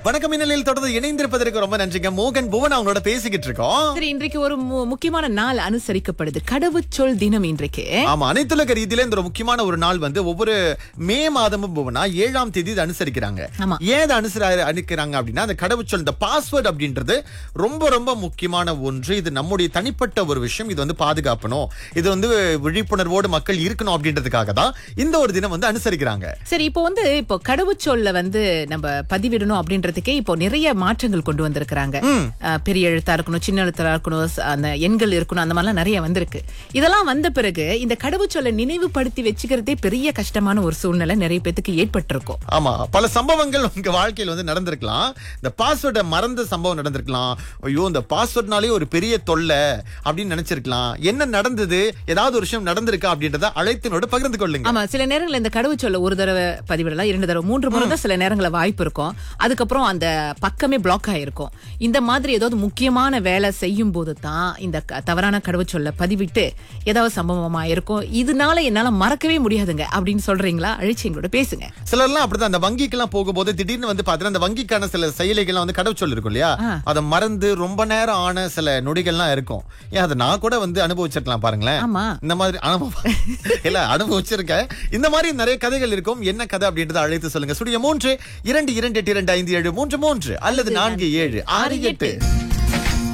வணக்கம் மின்னலில் தொடர்ந்து இணைந்திருப்பதற்கு ரொம்ப நன்றிங்க மோகன் புவன் அவங்களோட பேசிக்கிட்டு இருக்கோம் சரி இன்றைக்கு ஒரு மு- முக்கியமான நாள் அனுசரிக்கப்படுது கடவுச்சொல் தினம் இன்றைக்கு ஆமா அனைத்துலக ரீதியில இந்த ஒரு முக்கியமான ஒரு நாள் வந்து ஒவ்வொரு மே மாதமும் புவனா ஏழாம் தேதி இதை அனுசரிக்கிறாங்க ஆமா. ஏன் இதை அனுசரி அனுக்கிறாங்க அப்படின்னா அந்த கடவுச்சொல் இந்த பாஸ்வேர்ட் அப்படின்றது ரொம்ப ரொம்ப முக்கியமான ஒன்று இது நம்முடைய தனிப்பட்ட ஒரு விஷயம் இது வந்து பாதுகாக்கணும் இது வந்து விழிப்புணர்வோடு மக்கள் இருக்கணும் அப்படின்றதுக்காக தான் இந்த ஒரு தினம் வந்து அனுசரிக்கிறாங்க சரி இப்போ வந்து இப்போ கடவுச்சொல்ல வந்து நம்ம பதிவிடணும் அப்படின்றதுக்கே இப்போ நிறைய மாற்றங்கள் கொண்டு வந்திருக்கிறாங்க அஹ், பெரிய எழுத்தா இருக்கணும் சின்ன எழுத்தா இருக்கணும் ச- அந்த எண்கள் இருக்கணும் அந்த மாதிரிலாம் நிறைய வந்திருக்கு இதெல்லாம் வந்த பிறகு இந்த கடவுச்சொல்லை நினைவுபடுத்தி வச்சுக்கிறதே பெரிய கஷ்டமான ஒரு சூழ்நிலை நிறைய பேத்துக்கு ஏற்பட்டிருக்கும் ஆமா பல சம்பவங்கள் உங்க வாழ்க்கையில வந்து நடந்திருக்கலாம் இந்த பாஸ்வேர்டை மறந்த சம்பவம் நடந்திருக்கலாம் ஐயோ இந்த பாஸ்வேர்ட்னாலே ஒரு பெரிய தொல்லை அப்படின்னு நினைச்சிருக்கலாம் என்ன நடந்தது ஏதாவது ஒரு விஷயம் நடந்திருக்கா அப்படின்றத அழைத்தினோடு பகிர்ந்து கொள்ளுங்க ஆமா சில நேரங்கள்ல இந்த கடவுச்சொல்ல ஒரு தடவை பதிவிடலாம் இரண்டு தடவை மூன்று முறை தான் சில நேரங்கள வாய்ப்பு இருக்கும் அதுக்கப்புறம் அந்த பக்கமே பிளாக் ஆயிருக்கும் இந்த மாதிரி ஏதாவது முக்கியமான வேலை செய்யும் போது தான் இந்த க- தவறான கடவுச்சொல்ல பதிவிட்டு ஏதாவது சம்பவமா இருக்கும் இதனால என்னால மறக்கவே முடியாதுங்க அப்படின்னு சொல்றீங்களா அழிச்சு எங்களோட பேசுங்க சிலர்லாம் அப்படிதான் அந்த வங்கிக்கெல்லாம் போகும்போது திடீர்னு வந்து பாத்தீங்கன்னா அந்த வங்கிக்கான சில செயலிகள்லாம் வந்து கடவுச்சொல் இருக்கும் இல்லையா அதை மறந்து ரொம்ப நேரம் ஆன சில நொடிகள்லாம் இருக்கும் ஏன் அதை நான் கூட வந்து அனுபவிச்சிருக்கலாம் பாருங்களேன் ஆமா இந்த மாதிரி அனுபவம் இல்ல அனுபவிச்சிருக்கேன் இந்த மாதிரி நிறைய கதைகள் இருக்கும் என்ன கதை அப்படின்றத அழைத்து சொல்லுங்க சுடிய மூன்று இரண்டு இரண்டு எட்டு இரண்டு ஐந்து ஏழு மூன்று மூன்று அல்லது நான்கு ஏழு ஆறு எட்டு